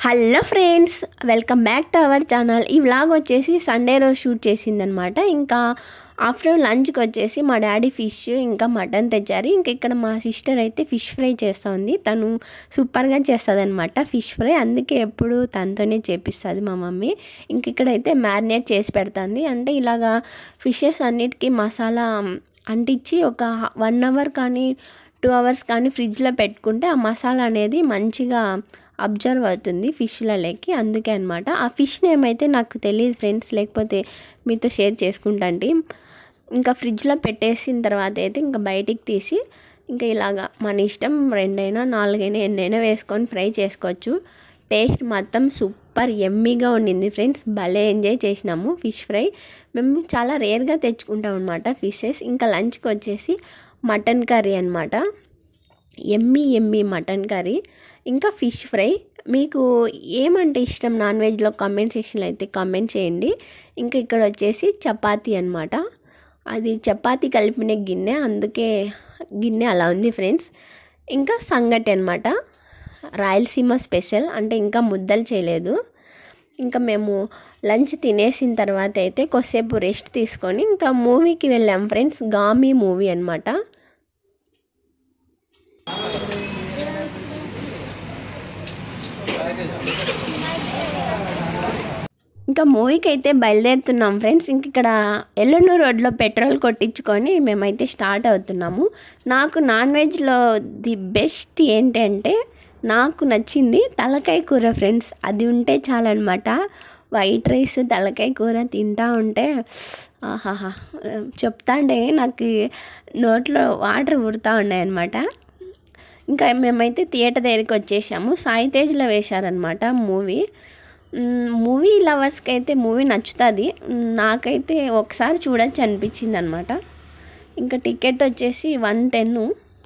Hello friends welcome back to our channel ఈ vlog వచ్చేసి Sunday రోజు షూట్ చేసిందనమాట ఇంకా ఆఫ్టర్ లంచ్కి వచ్చేసి మా డాడీ ఫిష్ ఇంకా మటన్ తెచ్చారు ఇంకా ఇక్కడ మా సిస్టర్ అయితే ఫిష్ ఫ్రై చేస్తూ ఉంది తను సూపర్గా చేస్తుంది అనమాట ఫిష్ ఫ్రై అందుకే ఎప్పుడు తనతోనే చేపిస్తుంది మా మమ్మీ ఇంక ఇక్కడైతే మ్యారినేట్ చేసి పెడుతుంది అంటే ఇలాగా ఫిషెస్ అన్నిటికీ మసాలా అంటించి ఒక వన్ అవర్ కానీ టూ అవర్స్ కానీ ఫ్రిడ్జ్లో పెట్టుకుంటే ఆ మసాలా అనేది మంచిగా అబ్జర్వ్ అవుతుంది ఫిష్లలోకి అందుకే అనమాట ఆ ఫిష్ నేమ్ అయితే నాకు తెలియదు ఫ్రెండ్స్ లేకపోతే మీతో షేర్ చేసుకుంటాంటి ఇంకా ఫ్రిడ్జ్లో పెట్టేసిన తర్వాత అయితే ఇంకా బయటికి తీసి ఇంకా ఇలాగా మన ఇష్టం రెండైనా నాలుగైనా ఎన్నైనా వేసుకొని ఫ్రై చేసుకోవచ్చు టేస్ట్ మొత్తం సూపర్ ఎమ్మీగా ఉండింది ఫ్రెండ్స్ భలే ఎంజాయ్ చేసినాము ఫిష్ ఫ్రై మేము చాలా రేర్గా తెచ్చుకుంటాం అనమాట ఫిషెస్ ఇంకా లంచ్కి వచ్చేసి మటన్ కర్రీ అనమాట ఎమ్మి ఎమ్మి మటన్ కర్రీ ఇంకా ఫిష్ ఫ్రై మీకు ఏమంటే ఇష్టం నాన్ వెజ్లో కామెంట్ సెక్షన్లో అయితే కామెంట్ చేయండి ఇంకా ఇక్కడ వచ్చేసి చపాతీ అనమాట అది చపాతీ కలిపిన గిన్నె అందుకే గిన్నె అలా ఉంది ఫ్రెండ్స్ ఇంకా సంగటి అనమాట రాయలసీమ స్పెషల్ అంటే ఇంకా ముద్దలు చేయలేదు ఇంకా మేము లంచ్ తినేసిన తర్వాత అయితే కొద్దిసేపు రెస్ట్ తీసుకొని ఇంకా మూవీకి వెళ్ళాం ఫ్రెండ్స్ గామి మూవీ అనమాట ఇంకా మూవీకి అయితే బయలుదేరుతున్నాం ఫ్రెండ్స్ ఇంక ఇక్కడ ఎల్లుండూరు రోడ్లో పెట్రోల్ కొట్టించుకొని మేమైతే స్టార్ట్ అవుతున్నాము నాకు నాన్ వెజ్లో ది బెస్ట్ ఏంటంటే నాకు నచ్చింది తలకాయ కూర ఫ్రెండ్స్ అది ఉంటే చాలన్నమాట వైట్ రైస్ తలకాయ కూర తింటా ఉంటే ఆహాహా చెప్తా అంటే నాకు నోట్లో వాటర్ ఉడుతూ ఉన్నాయన్నమాట ఇంకా మేమైతే థియేటర్ దగ్గరికి వచ్చేసాము సాయి తేజ్లో వేశారనమాట మూవీ మూవీ లవర్స్కి అయితే మూవీ నచ్చుతుంది నాకైతే ఒకసారి చూడొచ్చు అనిపించింది అనమాట ఇంకా టికెట్ వచ్చేసి వన్ టెన్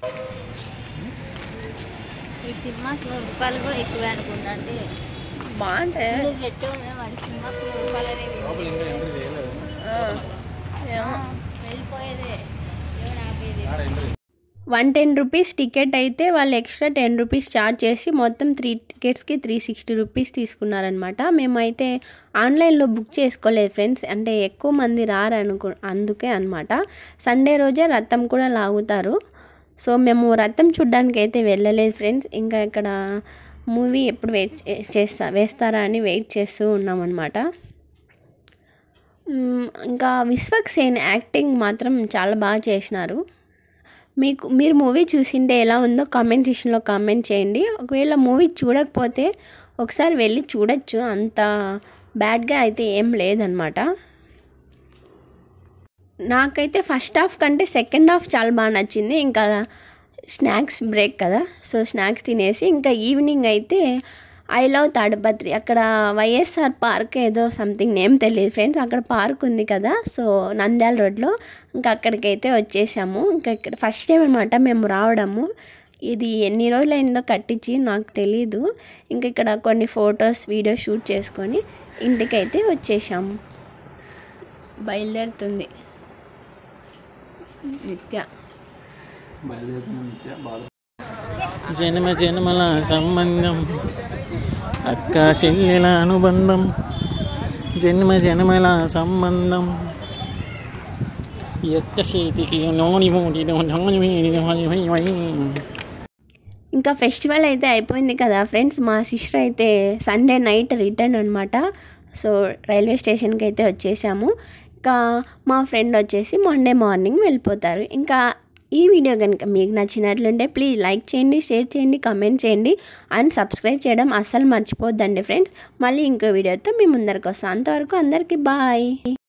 ఈ సినిమాకి నూరు రూపాయలు కూడా ఎక్కువే అనుకుంటా అంటే బాగుంటుంది నువ్వు పెట్టు మేము వాడి సినిమాకి నూరు రూపాయలు అనేది వెళ్ళిపోయేదే దేవుడు ఆపేది వన్ టెన్ రూపీస్ టికెట్ అయితే వాళ్ళు ఎక్స్ట్రా టెన్ రూపీస్ ఛార్జ్ చేసి మొత్తం త్రీ టికెట్స్కి త్రీ సిక్స్టీ రూపీస్ తీసుకున్నారనమాట మేమైతే ఆన్లైన్లో బుక్ చేసుకోలేదు ఫ్రెండ్స్ అంటే ఎక్కువ మంది రారనుకు అందుకే అనమాట సండే రోజే రథం కూడా లాగుతారు సో మేము రథం చూడ్డానికి అయితే వెళ్ళలేదు ఫ్రెండ్స్ ఇంకా ఇక్కడ మూవీ ఎప్పుడు వెయిట్ చేస్తా వేస్తారా అని వెయిట్ చేస్తూ ఉన్నామన్నమాట ఇంకా విశ్వక్ సేన్ యాక్టింగ్ మాత్రం చాలా బాగా చేసినారు మీకు మీరు మూవీ చూసింటే ఎలా ఉందో కామెంట్ సెక్షన్లో కామెంట్ చేయండి ఒకవేళ మూవీ చూడకపోతే ఒకసారి వెళ్ళి చూడొచ్చు అంత బ్యాడ్గా అయితే ఏం లేదనమాట నాకైతే ఫస్ట్ హాఫ్ కంటే సెకండ్ హాఫ్ చాలా బాగా నచ్చింది ఇంకా స్నాక్స్ బ్రేక్ కదా సో స్నాక్స్ తినేసి ఇంకా ఈవినింగ్ అయితే ఐ లవ్ తాడిపత్రి అక్కడ వైఎస్ఆర్ పార్క్ ఏదో సంథింగ్ నేమ్ తెలియదు ఫ్రెండ్స్ అక్కడ పార్క్ ఉంది కదా సో నంద్యాల రోడ్లో ఇంకా అక్కడికైతే వచ్చేసాము ఇంకా ఇక్కడ ఫస్ట్ టైం అనమాట మేము రావడము ఇది ఎన్ని రోజులు అయిందో కట్టించి నాకు తెలీదు ఇంకా ఇక్కడ కొన్ని ఫొటోస్ వీడియో షూట్ చేసుకొని ఇంటికైతే వచ్చేసాము బయలుదేరుతుంది నిత్య జన్మ జన్మల సంబంధం అక్క చెల్లెల అనుబంధం జన్మ జన్మల సంబంధం ఎక్క చేతికి నోని మూడిలో నోని వీడిలో హై హై హై. ఇంకా ఫెస్టివల్ అయితే అయిపోయింది కదా ఫ్రెండ్స్ మా సిస్టర్ అయితే సండే నైట్ రిటర్న్ అనమాట సో రైల్వే స్టేషన్కి అయితే వచ్చేసాము ఇంకా మా ఫ్రెండ్ వచ్చేసి మండే మార్నింగ్ వెళ్ళిపోతారు ఇంకా ఈ వీడియో కనుక మీకు నచ్చినట్లుంటే ప్లీజ్ లైక్ చేయండి షేర్ చేయండి కమెంట్ చేయండి అండ్ సబ్స్క్రైబ్ చేయడం అస్సలు మర్చిపోద్దండి ఫ్రెండ్స్ మళ్ళీ ఇంకో వీడియోతో మీ ముందరికి వస్తాం అంతవరకు అందరికీ బాయ్